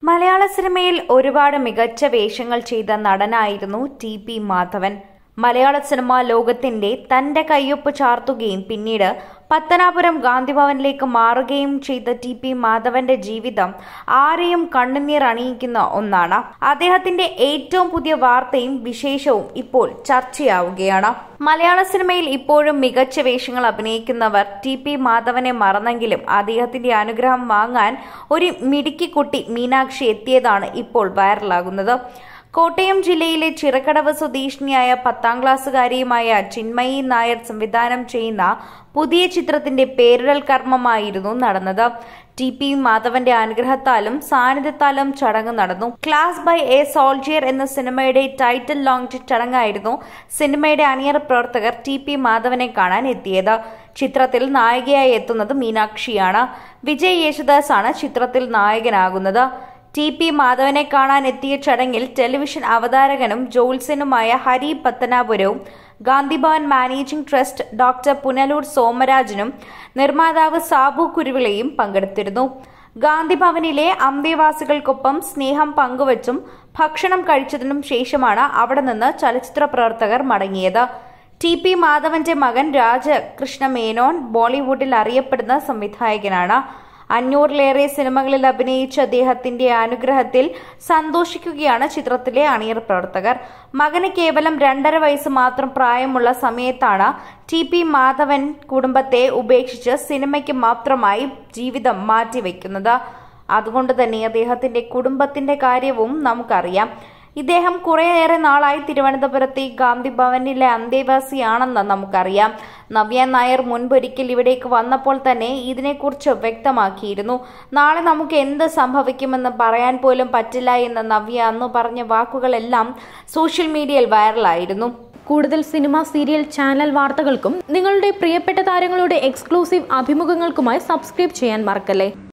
മലയാള സിനിമയിൽ ഒരുപാട് മികച്ച വേഷങ്ങൾ ചെയ്ത നടനായിരുന്നു ടി പി മാധവൻ മലയാള സിനിമാ ലോകത്തിന്റെ തന്റെ കയ്യൊപ്പ് ചാർത്തുകയും പിന്നീട് പത്തനാപുരം ഗാന്ധിഭവനിലേക്ക് മാറുകയും ചെയ്ത ടി പി മാധവന്റെ ജീവിതം ആരെയും കണ്ണുനീർ അണിയിക്കുന്ന ഒന്നാണ് അദ്ദേഹത്തിന്റെ ഏറ്റവും പുതിയ വാർത്തയും വിശേഷവും ഇപ്പോൾ ചർച്ചയാവുകയാണ് മലയാള സിനിമയിൽ ഇപ്പോഴും മികച്ച വേഷങ്ങൾ അഭിനയിക്കുന്നവർ ടി പി മാധവനെ മറന്നെങ്കിലും അദ്ദേഹത്തിന്റെ അനുഗ്രഹം വാങ്ങാൻ ഒരു മിടുക്കിക്കുട്ടി മീനാക്ഷി എത്തിയതാണ് ഇപ്പോൾ വൈറലാകുന്നത് കോട്ടയം ജില്ലയിലെ ചിറക്കടവ് സ്വദേശിനിയായ പത്താം ക്ലാസ്സുകാരിയുമായ ചിന്മയി നായർ സംവിധാനം ചെയ്യുന്ന പുതിയ ചിത്രത്തിന്റെ പേരിടൽ കർമ്മമായിരുന്നു നടന്നത് ടി പി മാധവന്റെ അനുഗ്രഹത്താലും സാന്നിധ്യത്താലും ചടങ്ങ് നടന്നു ക്ലാസ് ബൈ എ സോൾജിയർ എന്ന സിനിമയുടെ ടൈറ്റിൽ ലോഞ്ച് ചടങ്ങായിരുന്നു സിനിമയുടെ അണിയറ പ്രവർത്തകർ ടി പി മാധവനെ കാണാൻ എത്തിയത് ചിത്രത്തിൽ നായികയായി എത്തുന്നത് മീനാക്ഷിയാണ് വിജയ് യേശുദാസ് ആണ് ചിത്രത്തിൽ നായകനാകുന്നത് ടി പി മാധവനെ കാണാൻ എത്തിയ ചടങ്ങിൽ ടെലിവിഷൻ അവതാരകനും ജോത്സ്യനുമായ ഹരി പത്തനാപുരവും Gandhi Bhavan managing trust doctor Punalur സോമരാജനും നിർമ്മാതാവ് സാബു കുരുവിളയും പങ്കെടുത്തിരുന്നു ഗാന്ധിഭവനിലെ അന്തേവാസികൾക്കൊപ്പം സ്നേഹം പങ്കുവച്ചും ഭക്ഷണം കഴിച്ചതിനും ശേഷമാണ് അവിടെ നിന്ന് ചലച്ചിത്ര പ്രവർത്തകർ മടങ്ങിയത് ടി പി മാധവന്റെ മകൻ രാജകൃഷ്ണ മേനോൻ ബോളിവുഡിൽ അറിയപ്പെടുന്ന സംവിധായകനാണ് അഞ്ഞൂറിലേറെ സിനിമകളിൽ അഭിനയിച്ച അദ്ദേഹത്തിന്റെ അനുഗ്രഹത്തിൽ സന്തോഷിക്കുകയാണ് ചിത്രത്തിലെ അണിയർ പ്രവർത്തകർ മകന് കേവലം രണ്ടര വയസ്സ് മാത്രം പ്രായമുള്ള സമയത്താണ് ടി പി മാധവൻ കുടുംബത്തെ ഉപേക്ഷിച്ച് സിനിമയ്ക്ക് മാത്രമായി ജീവിതം മാറ്റിവെക്കുന്നത് അതുകൊണ്ട് തന്നെ അദ്ദേഹത്തിന്റെ കുടുംബത്തിന്റെ കാര്യവും നമുക്കറിയാം ഇദ്ദേഹം കുറേയേറെ നാളായി തിരുവനന്തപുരത്തെ ഗാന്ധി ഭവനിലെ അന്തേവാസിയാണെന്ന് നമുക്കറിയാം നവ്യ നായർ മുൻപൊരിക്കൽ ഇവിടേക്ക് വന്നപ്പോൾ തന്നെ ഇതിനെക്കുറിച്ച് വ്യക്തമാക്കിയിരുന്നു നാളെ നമുക്ക് എന്ത് സംഭവിക്കുമെന്ന് പറയാൻ പോലും പറ്റില്ല എന്ന് നവ്യ അന്ന് പറഞ്ഞ വാക്കുകളെല്ലാം സോഷ്യൽ മീഡിയയിൽ വൈറലായിരുന്നു കൂടുതൽ സിനിമ സീരിയൽ ചാനൽ വാർത്തകൾക്കും നിങ്ങളുടെ പ്രിയപ്പെട്ട താരങ്ങളുടെ എക്സ്ക്ലൂസീവ് അഭിമുഖങ്ങൾക്കുമായി സബ്സ്ക്രൈബ് ചെയ്യാൻ മറക്കല്ലേ